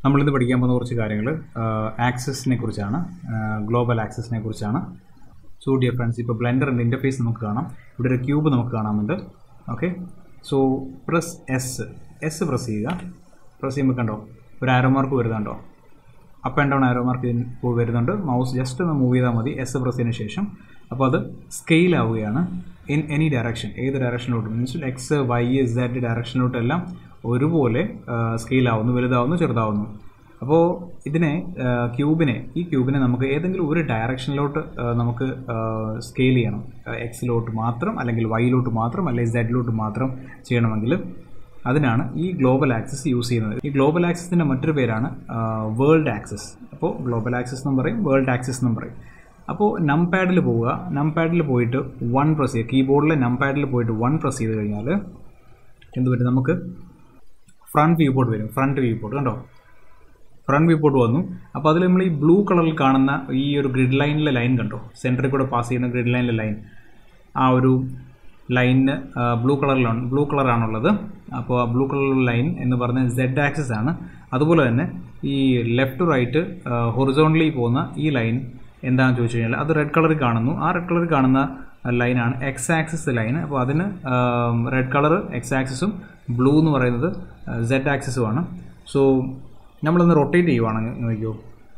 നമ്മളിന്ന് പഠിക്കാൻ പോകുന്ന കുറച്ച് കാര്യങ്ങൾ ആക്സസിനെ കുറിച്ചാണ് ഗ്ലോബൽ ആക്സസിനെ കുറിച്ചാണ് സോ ഡിയർ ഫ്രണ്ട്സ് ഇപ്പോൾ ബ്ലെൻഡറിൻ്റെ ഇൻ്റർഫേസ് നമുക്ക് കാണാം ഇവിടെ ഒരു ക്യൂബ് നമുക്ക് കാണാമെന്നുണ്ട് okay so press S S press ചെയ്യുക പ്രസ് ചെയ്യുമ്പോൾ കണ്ടോ ഒരു ആരോ മാർക്ക് വരുന്നുണ്ടോ up and down arrow mark വരുന്നുണ്ട് മൗസ് ജസ്റ്റ് ഒന്ന് മൂവ് ചെയ്താൽ മതി എസ് പ്രസ് ചെയ്തതിന് ശേഷം അപ്പോൾ അത് സ്കെയിൽ ആവുകയാണ് ഇൻ എനി ഡയറക്ഷൻ ഏത് ഡയറക്ഷനിലോട്ടും മീൻസ് എക്സ് വൈ സെഡ് ഡയറക്ഷനിലോട്ടെല്ലാം ഒരുപോലെ സ്കെയിൽ ആവുന്നു വലുതാവുന്നു ചെറുതാവുന്നു അപ്പോൾ ഇതിനെ ക്യൂബിനെ ഈ ക്യൂബിനെ നമുക്ക് ഏതെങ്കിലും ഒരു ഡയറക്ഷനിലോട്ട് നമുക്ക് സ്കെയിൽ ചെയ്യണം എക്സിലോട്ട് മാത്രം അല്ലെങ്കിൽ വൈയിലോട്ട് മാത്രം അല്ലെങ്കിൽ സെഡിലോട്ട് മാത്രം ചെയ്യണമെങ്കിൽ അതിനാണ് ഈ ഗ്ലോബൽ ആക്സസ് യൂസ് ചെയ്യുന്നത് ഈ ഗ്ലോബൽ ആക്സസിൻ്റെ മറ്റൊരു പേരാണ് വേൾഡ് ആക്സസ് അപ്പോൾ ഗ്ലോബൽ ആക്സസ് എന്നും പറയും വേൾഡ് ആക്സസ് എന്നും പറയും അപ്പോൾ നം പാഡിൽ പോവുക നം പാഡിൽ പോയിട്ട് വൺ പ്രസ് ചെയ്യുക കീബോർഡിലെ നം പാഡിൽ പോയിട്ട് വൺ പ്രസ് ചെയ്ത് കഴിഞ്ഞാൽ എന്ത് പറ്റും നമുക്ക് ഫ്രണ്ട് വ്യൂ പോർട്ട് വരും ഫ്രണ്ട് വ്യൂ പോർട്ട് കണ്ടോ ഫ്രണ്ട് വ്യൂ പോർട്ട് വന്നു അപ്പോൾ അതിൽ നമ്മൾ ഈ ബ്ലൂ കളറിൽ കാണുന്ന ഈ ഒരു ഗ്രിഡ് ലൈനിലെ ലൈൻ കണ്ടോ സെൻറ്ററിൽ കൂടെ പാസ് ചെയ്യുന്ന ഗ്രിഡ് ലൈനിലെ ലൈൻ ആ ഒരു ലൈനിന് ബ്ലൂ കളറിലാണ് ബ്ലൂ കളറാണുള്ളത് അപ്പോൾ ആ ബ്ലൂ കളർ ലൈൻ എന്ന് പറഞ്ഞ സെഡ് ആക്സിസ് ആണ് അതുപോലെ തന്നെ ഈ ലെഫ്റ്റ് റൈറ്റ് ഹൊറിസോണ്ടലി പോകുന്ന ഈ ലൈൻ എന്താണെന്ന് ചോദിച്ചു കഴിഞ്ഞാൽ അത് റെഡ് കളറിൽ കാണുന്നു ആ റെഡ് കളറിൽ കാണുന്ന ലൈനാണ് എക്സ് ആക്സിസ് ലൈൻ അപ്പോൾ അതിന് റെഡ് കളർ എക്സ് ആക്സിസും ബ്ലൂ എന്ന് പറയുന്നത് സെഡ് ആക്സിസുമാണ് സോ നമ്മളൊന്ന് റൊട്ടേറ്റ് ചെയ്യുവാണെങ്കിൽ നോക്കിയോ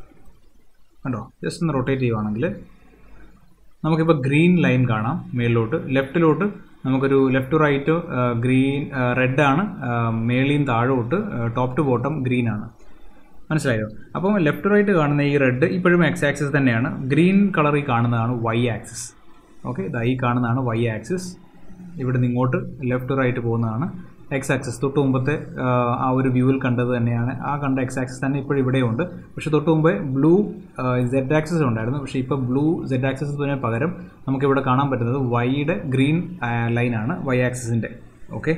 കണ്ടോ ജസ്റ്റ് ഒന്ന് റൊട്ടേറ്റ് ചെയ്യുവാണെങ്കിൽ നമുക്കിപ്പോൾ ഗ്രീൻ ലൈൻ കാണാം മേളിലോട്ട് ലെഫ്റ്റിലോട്ട് നമുക്കൊരു left to right green red ആണ് മേളിയും താഴോട്ട് ടോപ്പ് ടു ബോട്ടം ഗ്രീൻ ആണ് മനസ്സിലായോ അപ്പം ലെഫ്റ്റ് ടു റൈറ്റ് കാണുന്ന ഈ റെഡ് ഇപ്പോഴും എക്സ് ആക്സിസ് തന്നെയാണ് ഗ്രീൻ കളറിൽ കാണുന്നതാണ് വൈ ആക്സിസ് ഓക്കെ ഇതാ ഈ കാണുന്നതാണ് വൈ ആക്സിസ് ഇവിടെ നിന്ന് ഇങ്ങോട്ട് ലെഫ്റ്റ് റൈറ്റ് പോകുന്നതാണ് എക്സ് ആക്സിസ് തൊട്ട് മുമ്പത്തെ ആ ഒരു വ്യൂവിൽ കണ്ടത് തന്നെയാണ് ആ കണ്ട എക്സ് ആക്സിസ് തന്നെ ഇപ്പോഴും ഇവിടെയുണ്ട് പക്ഷേ തൊട്ട് മുമ്പേ ബ്ലൂ സെഡ് ആക്സിസ് ഉണ്ടായിരുന്നു പക്ഷേ ഇപ്പോൾ ബ്ലൂ സെഡ് ആക്സിസിന് പകരം നമുക്കിവിടെ കാണാൻ പറ്റുന്നത് വൈയുടെ ഗ്രീൻ ലൈനാണ് വൈ ആക്സിസിൻ്റെ ഓക്കെ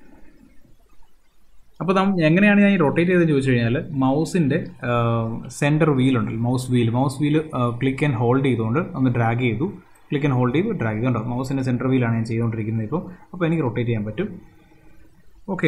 അപ്പോൾ നാം എങ്ങനെയാണ് ഞാൻ ഈ റൊട്ടേറ്റ് ചെയ്തതെന്ന് ചോദിച്ചു കഴിഞ്ഞാൽ മൗസിൻ്റെ സെൻറ്റർ വീലുണ്ടല്ലോ mouse wheel mouse wheel click and hold ചെയ്തുകൊണ്ട് ഒന്ന് ഡ്രാഗ് ചെയ്തു ക്ലിക്ക് ആൻഡ് ഹോൾഡ് ചെയ്ത് ഡ്രാഗ് ചെയ്തു കണ്ടോ മൗസിൻ്റെ സെൻറ്റർ വീലാണ് ഞാൻ ചെയ്തുകൊണ്ടിരിക്കുന്നത് ഇപ്പോൾ അപ്പോൾ എനിക്ക് റൊട്ടേറ്റ് ചെയ്യാൻ പറ്റും ഓക്കെ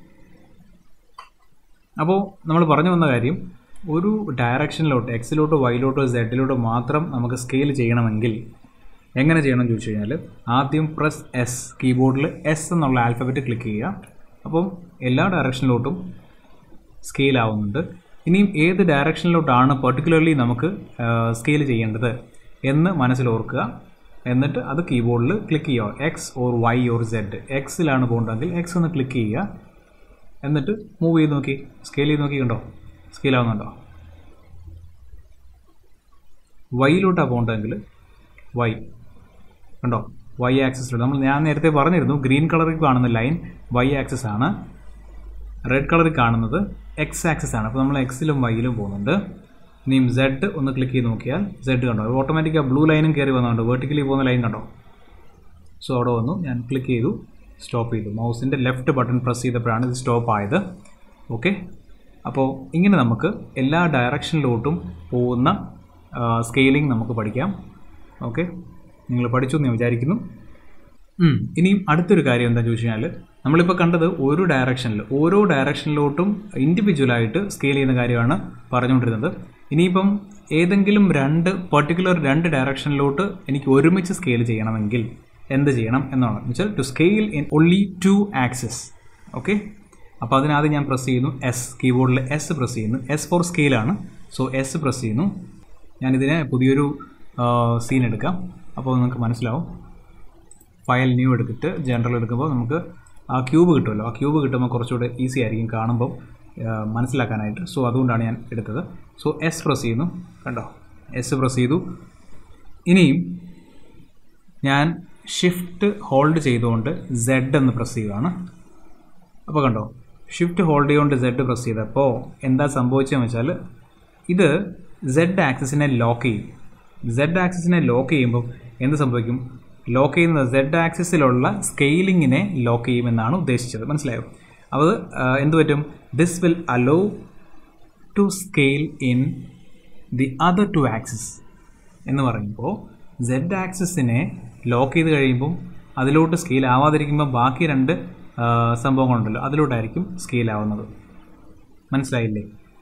അപ്പോൾ നമ്മൾ പറഞ്ഞു വന്ന കാര്യം ഒരു ഡയറക്ഷനിലോട്ട് എക്സിലോട്ടോ വൈയിലോട്ടോ സെഡിലോട്ടോ മാത്രം നമുക്ക് സ്കെയിൽ ചെയ്യണമെങ്കിൽ എങ്ങനെ ചെയ്യണം ചോദിച്ചു കഴിഞ്ഞാൽ ആദ്യം പ്രസ് എസ് കീബോർഡിൽ എസ് എന്നുള്ള ആൽഫബറ്റ് ക്ലിക്ക് ചെയ്യുക അപ്പം എല്ലാ ഡയറക്ഷനിലോട്ടും സ്കെയിൽ ആവുന്നുണ്ട് ഇനിയും ഏത് ഡയറക്ഷനിലോട്ടാണ് പെർട്ടിക്കുലർലി നമുക്ക് സ്കെയിൽ ചെയ്യേണ്ടത് എന്ന് മനസ്സിലോർക്കുക എന്നിട്ട് അത് കീബോർഡിൽ ക്ലിക്ക് ചെയ്യുക X or Y or Z എക്സിലാണ് പോകേണ്ടതെങ്കിൽ എക്സ് ഒന്ന് ക്ലിക്ക് ചെയ്യുക എന്നിട്ട് മൂവ് ചെയ്ത് നോക്കി സ്കെയിൽ ചെയ്ത് നോക്കി കണ്ടോ സ്കെയിൽ ആവുന്നുണ്ടോ വൈയിലോട്ടാണ് പോകേണ്ടതെങ്കിൽ വൈ കണ്ടോ വൈ ആക്സിസിലോട്ട് നമ്മൾ ഞാൻ നേരത്തെ പറഞ്ഞിരുന്നു ഗ്രീൻ കളറിൽ കാണുന്ന ലൈൻ വൈ ആക്സിസ് ആണ് റെഡ് കളറിൽ കാണുന്നത് എക്സ് ആക്സിസ് ആണ് അപ്പോൾ നമ്മൾ എക്സിലും വൈയിലും പോകുന്നുണ്ട് ഇനിയും സെഡ് ഒന്ന് ക്ലിക്ക് ചെയ്ത് നോക്കിയാൽ സെഡ് കണ്ടോ ഓട്ടോമാറ്റിക് ആ ബ്ലൂ ലൈനും കയറി വന്നുണ്ട് വെർട്ടിക്കലി പോകുന്ന ലൈൻ കണ്ടോ സോ അവിടെ വന്നു ഞാൻ ക്ലിക്ക് ചെയ്തു സ്റ്റോപ്പ് ചെയ്തു മൗസിൻ്റെ ലെഫ്റ്റ് ബട്ടൺ പ്രസ് ചെയ്തപ്പോഴാണ് ഇത് സ്റ്റോപ്പ് ആയത് ഓക്കെ അപ്പോൾ ഇങ്ങനെ നമുക്ക് എല്ലാ ഡയറക്ഷനിലോട്ടും പോകുന്ന സ്കെയിലിംഗ് നമുക്ക് പഠിക്കാം ഓക്കെ നിങ്ങൾ പഠിച്ചു എന്ന് ഞാൻ വിചാരിക്കുന്നു ഇനിയും അടുത്തൊരു കാര്യം എന്താ ചോദിച്ചു കഴിഞ്ഞാൽ നമ്മളിപ്പോൾ കണ്ടത് ഒരു ഡയറക്ഷനിൽ ഓരോ ഡയറക്ഷനിലോട്ടും ഇൻഡിവിജ്വലായിട്ട് സ്കെയിൽ ചെയ്യുന്ന കാര്യമാണ് പറഞ്ഞുകൊണ്ടിരുന്നത് ഇനിയിപ്പം ഏതെങ്കിലും രണ്ട് പെർട്ടിക്കുലർ രണ്ട് ഡയറക്ഷനിലോട്ട് എനിക്ക് ഒരുമിച്ച് സ്കെയിൽ ചെയ്യണമെങ്കിൽ എന്ത് ചെയ്യണം എന്നാണ് വെച്ചാൽ to scale in only two axis okay അപ്പോൾ അതിനാദ്യം ഞാൻ പ്രസ് ചെയ്യുന്നു എസ് കീബോർഡിൽ എസ് പ്രസ് ചെയ്യുന്നു എസ് ഫോർ സ്കെയിലാണ് സോ എസ് പ്രസ് ചെയ്യുന്നു ഞാനിതിനെ പുതിയൊരു സീൻ എടുക്കാം അപ്പോൾ നിങ്ങൾക്ക് മനസ്സിലാവും ഫയൽ ന്യൂ എടുത്തിട്ട് ജനറൽ എടുക്കുമ്പോൾ നമുക്ക് ആ ക്യൂബ് കിട്ടുമല്ലോ ആ ക്യൂബ് കിട്ടുമ്പോൾ കുറച്ചുകൂടെ ഈസി ആയിരിക്കും കാണുമ്പം മനസ്സിലാക്കാനായിട്ട് സോ അതുകൊണ്ടാണ് ഞാൻ എടുത്തത് സോ എസ് പ്രസ് ചെയ്യുന്നു കണ്ടോ എസ് പ്രസ് ചെയ്തു ഇനിയും ഞാൻ ഷിഫ്റ്റ് ഹോൾഡ് ചെയ്തുകൊണ്ട് സെഡ് എന്ന് പ്രസ് ചെയ്യുകയാണ് അപ്പോൾ കണ്ടോ ഷിഫ്റ്റ് ഹോൾഡ് ചെയ്തുകൊണ്ട് സെഡ് പ്രസ് ചെയ്തപ്പോൾ എന്താ സംഭവിച്ചതെന്ന് വെച്ചാൽ ഇത് സെഡ് ആക്സിസിനെ ലോക്ക് ചെയ്യും സെഡ് ആക്സിസിനെ ലോക്ക് ചെയ്യുമ്പോൾ എന്ത് സംഭവിക്കും ലോക്ക് ചെയ്യുന്നത് സെഡ് ആക്സിസിലുള്ള സ്കെയിലിങ്ങിനെ ലോക്ക് ചെയ്യുമെന്നാണ് ഉദ്ദേശിച്ചത് മനസ്സിലായോ അത് എന്ത് പറ്റും this will allow to scale in the other two axis എന്ന് പറയുമ്പോൾ സെഡ് ആക്സിസിനെ ലോക്ക് ചെയ്ത് കഴിയുമ്പം അതിലോട്ട് സ്കെയിൽ ആവാതിരിക്കുമ്പോൾ ബാക്കി രണ്ട് സംഭവങ്ങളുണ്ടല്ലോ അതിലോട്ടായിരിക്കും സ്കെയിൽ ആവുന്നത് മനസ്സിലായില്ലേ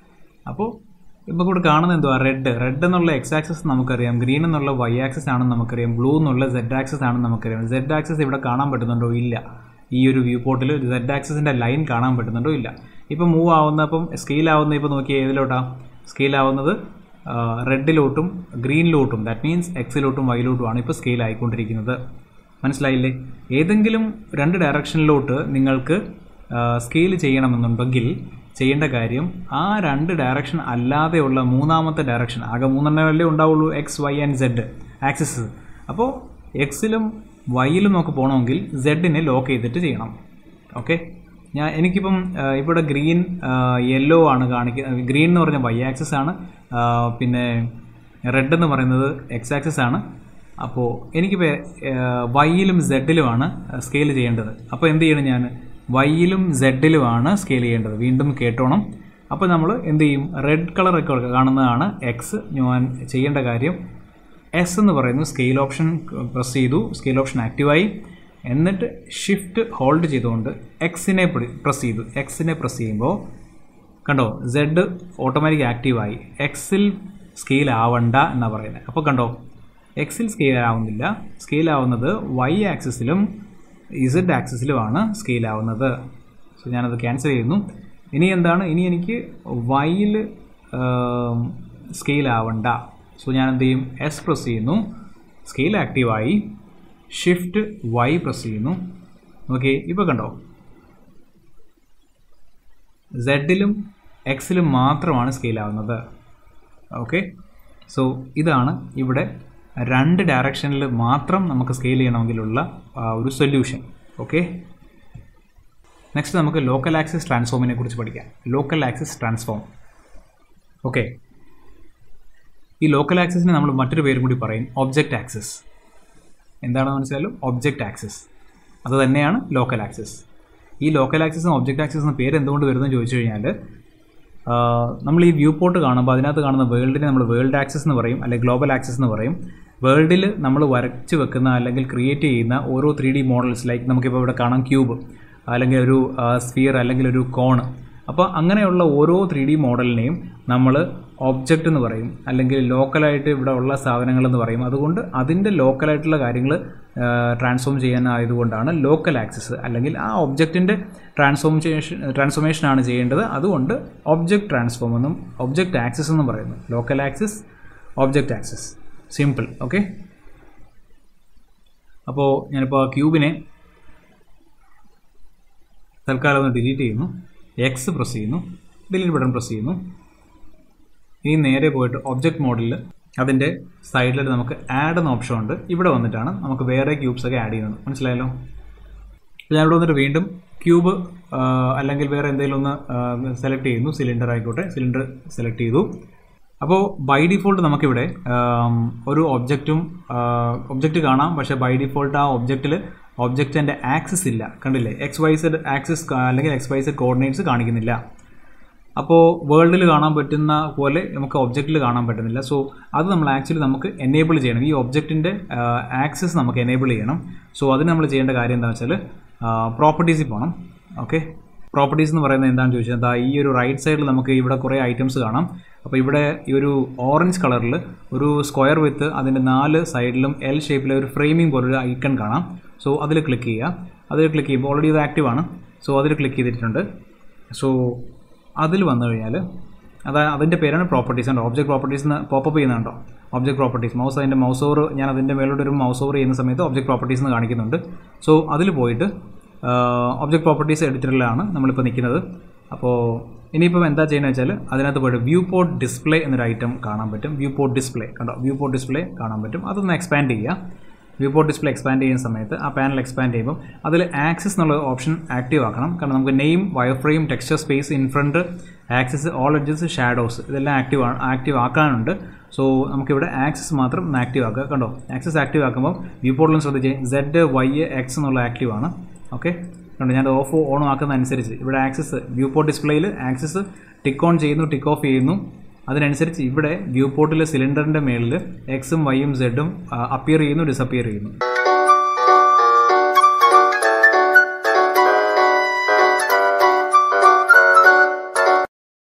അപ്പോൾ ഇപ്പോൾ ഇവിടെ കാണുന്നത് എന്തുവാ റെഡ് റെഡ് എന്നുള്ള എക്സ് ആക്സസ് നമുക്കറിയാം ഗ്രീൻ എന്നുള്ള വൈ ആക്സസ് ആണെന്ന് നമുക്കറിയാം ബ്ലൂ എന്നുള്ള സെഡ് ആക്സസ് ആണെന്ന് നമുക്കറിയാം സെഡ് ആക്സസ് ഇവിടെ കാണാൻ പറ്റുന്നുണ്ടോ ഇല്ല ഈ ഒരു വ്യൂ പോർട്ടിൽ സെഡ് ആക്സസിൻ്റെ ലൈൻ കാണാൻ പറ്റുന്നുണ്ടോ ഇല്ല ഇപ്പം മൂവ് ആവുന്ന അപ്പം സ്കെയിൽ ആവുന്ന ഇപ്പോൾ നോക്കിയാൽ ഏതിലോട്ടാ സ്കെയിൽ ആവുന്നത് റെഡിലോട്ടും ഗ്രീനിലോട്ടും ദാറ്റ് മീൻസ് എക്സിലോട്ടും വൈയിലോട്ടുമാണ് ഇപ്പോൾ സ്കെയിൽ ആയിക്കൊണ്ടിരിക്കുന്നത് മനസ്സിലായില്ലേ ഏതെങ്കിലും രണ്ട് ഡയറക്ഷനിലോട്ട് നിങ്ങൾക്ക് സ്കെയിൽ ചെയ്യണമെന്നുണ്ടെങ്കിൽ ചെയ്യേണ്ട കാര്യം ആ രണ്ട് ഡയറക്ഷൻ അല്ലാതെയുള്ള മൂന്നാമത്തെ ഡയറക്ഷൻ ആകെ മൂന്നെണ്ണമല്ലേ ഉണ്ടാവുള്ളൂ X Y and Z axis അപ്പോൾ എക്സിലും വൈയിലും നമുക്ക് പോകണമെങ്കിൽ സെഡിനെ ലോക്ക് ചെയ്തിട്ട് ചെയ്യണം ഓക്കെ ഞാൻ എനിക്കിപ്പം ആ, ഇവിടെ ഗ്രീൻ യെല്ലോ ആണ് കാണിക്കുന്നത് ഗ്രീൻ എന്ന് പറഞ്ഞാൽ വൈ ആക്സിസ് ആണ് ആ, പിന്നെ റെഡ് എന്ന് പറയുന്നത് എക്സ് ആക്സിസ് ആണ് അപ്പോൾ എനിക്കിപ്പോൾ വൈയിലും സെഡിലുമാണ് സ്കെയിൽ ചെയ്യേണ്ടത് അപ്പോൾ എന്ത് ചെയ്യണം ഞാൻ വൈയിലും സെഡിലുമാണ് സ്കെയിൽ ചെയ്യേണ്ടത് വീണ്ടും കേട്ടോണം അപ്പോൾ നമ്മൾ എന്ത് ചെയ്യും റെഡ് കളറൊക്കെ കാണുന്നതാണ് എക്സ് ഞാൻ ചെയ്യേണ്ട കാര്യം എസ് എന്ന് പറയുന്നു സ്കെയിൽ ഓപ്ഷൻ പ്രസ് ചെയ്തു സ്കെയിൽ ഓപ്ഷൻ ആക്റ്റീവായി എന്നിട്ട് ഷിഫ്റ്റ് ഹോൾഡ് ചെയ്തുകൊണ്ട് എക്സിനെ പ്രസ് ചെയ്തു എക്സിനെ പ്രസ് ചെയ്യുമ്പോൾ കണ്ടോ സെഡ് ഓട്ടോമാറ്റിക് ആക്റ്റീവായി എക്സിൽ സ്കെയിൽ ആവണ്ട എന്നാണ് പറയുന്നത് അപ്പോൾ കണ്ടോ എക്സിൽ സ്കെയിൽ ആവുന്നില്ല സ്കെയിൽ ആവുന്നത് വൈ ആക്സിസിലും ഇസഡ് ആക്സിസിലുമാണ് സ്കെയിൽ ആവുന്നത് സോ ഞാനത് ക്യാൻസൽ ചെയ്യുന്നു ഇനി എന്താണ് ഇനി എനിക്ക് വൈയിൽ സ്കെയിൽ ആവണ്ട സോ ഞാൻ എന്ത് ചെയ്യും എസ് പ്രസ് ചെയ്യുന്നു സ്കെയിൽ ആക്റ്റീവായി ഷിഫ്റ്റ് വൈ പ്രസ് ചെയ്യുന്നു ഓക്കെ ഇപ്പോൾ കണ്ടോ സെഡിലും എക്സിലും മാത്രമാണ് സ്കെയിൽ ആവുന്നത് ഓക്കെ സോ ഇതാണ് ഇവിടെ രണ്ട് ഡയറക്ഷനിൽ മാത്രം നമുക്ക് സ്കെയിൽ ചെയ്യണമെങ്കിലുള്ള ആ, ഒരു സൊല്യൂഷൻ ഓക്കെ നെക്സ്റ്റ് നമുക്ക് ലോക്കൽ ആക്സിസ് ട്രാൻസ്ഫോമിനെ കുറിച്ച് പഠിക്കാം ലോക്കൽ ആക്സിസ് ട്രാൻസ്ഫോം ഓക്കെ ഈ ലോക്കൽ ആക്സിസിന് നമ്മൾ മറ്റൊരു പേരും കൂടി പറയും ഒബ്ജക്റ്റ് ആക്സിസ് എന്താണെന്ന് മനസ്സിലായാലും ഒബ്ജക്റ്റ് ആക്സിസ് അത് തന്നെയാണ് ലോക്കൽ ആക്സിസ് ഈ ലോക്കൽ ആക്സിസും ഒബ്ജക്റ്റ് ആക്സിസ് എന്ന പേര് എന്തുകൊണ്ട് വരുന്നതെന്ന് ചോദിച്ചു കഴിഞ്ഞാൽ നമ്മൾ ഈ വ്യൂ പോർട്ട് കാണുമ്പോൾ അതിനകത്ത് കാണുന്ന വേൾഡിനെ നമ്മൾ വേൾഡ് ആക്സിസ് എന്ന് പറയും അല്ലെങ്കിൽ ഗ്ലോബൽ ആക്സിസ് എന്ന് പറയും വേൾഡിൽ നമ്മൾ വരച്ച് വെക്കുന്ന അല്ലെങ്കിൽ ക്രിയേറ്റ് ചെയ്യുന്ന ഓരോ ത്രീ ഡി മോഡൽസ് ലൈക്ക് നമുക്കിപ്പോൾ ഇവിടെ കാണാം ക്യൂബ് അല്ലെങ്കിൽ ഒരു സ്ഫിയർ അല്ലെങ്കിൽ ഒരു കോണ് അപ്പോൾ അങ്ങനെയുള്ള ഓരോ ത്രീ ഡി മോഡലിനെയും നമ്മൾ ഒബ്ജക്റ്റ് എന്ന് പറയും അല്ലെങ്കിൽ ലോക്കലായിട്ട് ഇവിടെ ഉള്ള സാധനങ്ങൾ എന്ന് പറയും അതുകൊണ്ട് അതിൻ്റെ ലോക്കലായിട്ടുള്ള കാര്യങ്ങൾ ട്രാൻസ്ഫോം ചെയ്യാനായതുകൊണ്ടാണ് ലോക്കൽ ആക്സസ് അല്ലെങ്കിൽ ആ ഒബ്ജക്റ്റിൻ്റെ ട്രാൻസ്ഫോർമേഷൻ ട്രാൻസ്ഫോർമേഷനാണ് ചെയ്യേണ്ടത് അതുകൊണ്ട് ഒബ്ജക്റ്റ് ട്രാൻസ്ഫോം എന്നും ഒബ്ജക്റ്റ് ആക്സസ് എന്നും പറയുന്നു local axis object axis simple okay അപ്പോൾ ഞാനിപ്പോൾ ക്യൂബിനെ തൽക്കാലം ഒന്ന് ഡിലീറ്റ് ചെയ്യുന്നു എക്സ് പ്രസ് ചെയ്യുന്നു ഡിലീറ്റ് ബട്ടൺ പ്രസ് ചെയ്യുന്നു ഇനി നേരെ പോയിട്ട് ഒബ്ജക്റ്റ് മോഡലിൽ അതിൻ്റെ സൈഡിൽ നമുക്ക് ആഡ് എന്ന ഓപ്ഷൻ ഉണ്ട് ഇവിടെ വന്നിട്ടാണ് നമുക്ക് വേറെ ക്യൂബ്സ് ഒക്കെ ആഡ് ചെയ്യുന്നത് മനസ്സിലായല്ലോ അപ്പോൾ ഞാൻ ഇവിടെ വന്നിട്ട് വീണ്ടും ക്യൂബ് അല്ലെങ്കിൽ വേറെ എന്തെങ്കിലും ഒന്ന് സെലക്ട് ചെയ്യുന്നു സിലിണ്ടർ ആയിക്കോട്ടെ സിലിണ്ടർ സെലക്ട് ചെയ്തു അപ്പോൾ ബൈ ഡിഫോൾട്ട് നമുക്കിവിടെ ആം, ഒരു ഒബ്ജക്റ്റും ഒബ്ജക്റ്റ് കാണാം പക്ഷേ ബൈ ഡിഫോൾട്ട് ആ ഒബ്ജക്റ്റിൽ ഒബ്ജക്റ്റിൻ്റെ ആക്സിസ് ഇല്ല കണ്ടില്ലേ എക്സ് വൈ സെഡ് ആക്സിസ് അല്ലെങ്കിൽ എക്സ് വൈ സെഡ് കോർഡിനേറ്റ്സ് കാണിക്കുന്നില്ല അപ്പോൾ വേൾഡിൽ കാണാൻ പറ്റുന്ന പോലെ നമുക്ക് ഒബ്ജക്റ്റിൽ കാണാൻ പറ്റുന്നില്ല സോ അത് നമ്മൾ ആക്ച്വലി നമുക്ക് എനേബിൾ ചെയ്യണം ഈ ഒബ്ജക്റ്റിൻ്റെ ആക്സസ് നമുക്ക് എനേബിൾ ചെയ്യണം സോ അതിന് നമ്മൾ ചെയ്യേണ്ട കാര്യം എന്താണെന്ന് വെച്ചാൽ പ്രോപ്പർട്ടീസിൽ പോകണം ഓക്കെ പ്രോപ്പർട്ടീസ് എന്ന് പറയുന്നത് എന്താണെന്ന് ചോദിച്ചാൽ ദാ ഈ ഒരു റൈറ്റ് സൈഡിൽ നമുക്ക് ഇവിടെ കുറേ ഐറ്റംസ് കാണാം അപ്പോൾ ഇവിടെ ഈ ഒരു ഓറഞ്ച് കളറിൽ ഒരു സ്ക്വയർ വിത്ത് അതിൻ്റെ നാല് സൈഡിലും എൽ ഷേപ്പിലെ ഒരു ഫ്രെയിമിംഗ് പോലൊരു ഐക്കൺ കാണാം സോ അതിൽ ക്ലിക്ക് ചെയ്യുക അതിൽ ക്ലിക്ക് ചെയ്യുമ്പോൾ ഓൾറെഡി ഇത് ആക്റ്റീവ് ആണ് സോ അതിൽ ക്ലിക്ക് ചെയ്തിട്ടുണ്ട് സോ അതിൽ വന്നു കഴിഞ്ഞാൽ അത് അതിൻ്റെ പേരാണ് പ്രോപ്പർട്ടീസ് ഉണ്ട് ഒബ്ജക്ട് പ്രോപ്പർട്ടീസ് എന്ന് പോപ്പപ്പ് ചെയ്യുന്നുണ്ടോ ഒബ്ജക്ട് പ്രോപ്പർട്ടീസ് മൗസ് അതിൻ്റെ മൗസ് ഓവർ ഞാൻ അതിൻ്റെ മേലോട്ട് ഒരു മൗസ് ഓവർ ചെയ്യുന്ന സമയത്ത് ഒബ്ജക്ട് പ്രോപ്പർട്ടീസ് എന്ന് കാണിക്കുന്നുണ്ട് സോ അതിൽ പോയിട്ട് ഒബ്ജക്ട് പ്രോപ്പർട്ടീസ് എഡിറ്ററിലാണ് നമ്മളിപ്പോൾ നിൽക്കുന്നത് അപ്പോൾ ഇനിയിപ്പം എന്താ ചെയ്യുന്നത് വെച്ചാൽ അതിനകത്ത് പോയിട്ട് വ്യൂ പോർട്ട് ഡിസ്പ്ലേ എന്നൊരു ഐറ്റം കാണാൻ പറ്റും വ്യൂ പോർട്ട് ഡിസ്പ്ലേ കണ്ടോ വ്യൂ പോർട്ട് ഡിസ്പ്ലേ കാണാൻ പറ്റും അതൊന്ന് എക്സ്പാൻഡ് ചെയ്യുക വ്യൂ പോർട്ട് ഡിസ്പ്ലേ എക്സ്പാൻഡ് ചെയ്യുന്ന സമയത്ത് ആ പാനൽ എക്സ്പാൻഡ് ചെയ്യുമ്പോൾ അതിൽ ആക്സസ് എന്നുള്ള ഓപ്ഷൻ ആക്റ്റീവ് ആക്കണം കാരണം നമുക്ക് name wire frame texture space in front axes all edges shadows ഇതെല്ലാം ആക്റ്റീവ് ആണ് ആക്റ്റീവ് ആക്കാനുണ്ട് സോ നമുക്കിവിടെ ആക്സസ് മാത്രം ഒന്ന് ആക്റ്റീവ് ആക്കുക കണ്ടോ ആക്സസ് ആക്റ്റീവ് ആക്കുമ്പോൾ വ്യൂ പോർട്ടിലും ശ്രദ്ധിച്ച് സെഡ് വൈ എക്സ് എന്നുള്ള ആക്റ്റീവ് ആണ് ഓക്കെ കണ്ടോ ഞാൻ ഓഫ് ഓൺ ആക്കുന്ന അനുസരിച്ച് ഇവിടെ ആക്സസ് വ്യൂ പോർട്ട് ഡിസ്പ്ലേയിൽ ആക്സസ് ടിക്ക് ഓൺ ചെയ്യുന്നു ടിക്ക് ഓഫ് ചെയ്യുന്നു അതിനനുസരിച്ച് ഇവിടെ വ്യൂ പോർട്ടിലെ സിലിണ്ടറിൻ്റെ മേളിൽ എക്സും വൈയും സെഡും അപ്പിയർ ചെയ്യുന്നു ഡിസപ്പിയർ ചെയ്യുന്നു